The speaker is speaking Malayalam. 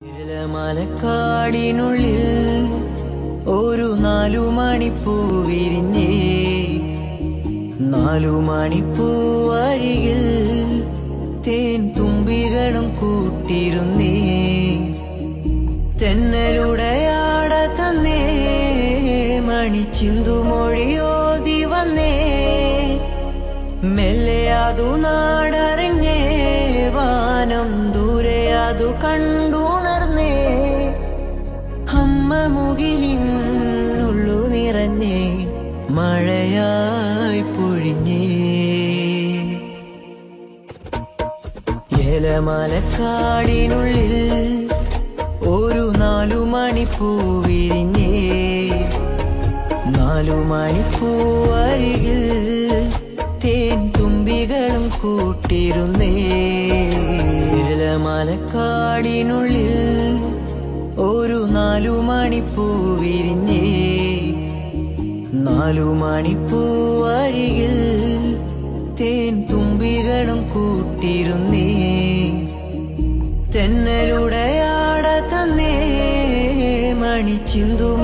മലക്കാടിനുള്ളിൽ ഒരു നാലു മണിപ്പൂ വിരിഞ്ഞേ നാലു മണിപ്പൂ അരികിൽ തേൻ തുമ്പികളും കൂട്ടിരുന്നേ തെന്നലുടെ ആട തന്നേ മണിച്ചിന്തു മൊഴിയോതി വന്നേ മെല്ലെ അതു നാടറിഞ്ഞേ വാനം ദൂരെ അതു കണ്ടുണർന്നേ അമ്മ മുകിലിനുള്ളു നിറഞ്ഞേ മഴയായി പൊഴിഞ്ഞേ ഏലമലക്കാടിനുള്ളിൽ ഒരു നാലു മണിപ്പൂ വിരിഞ്ഞേ നാലു മണിപ്പൂ അരികിൽ തേൻ തുമ്പികളും കൂട്ടിരുന്നേ ഏലമലക്കാടിനുള്ളിൽ ഒരു നാലു മണിപ്പൂ വിരിഞ്ഞേ നാലു മണിപ്പൂ അരികിൽ തേൻ തുമ്പികളും കൂട്ടിരുന്നേ തെന്നലുടെ ആട തന്നേ മണിച്ചിന്തു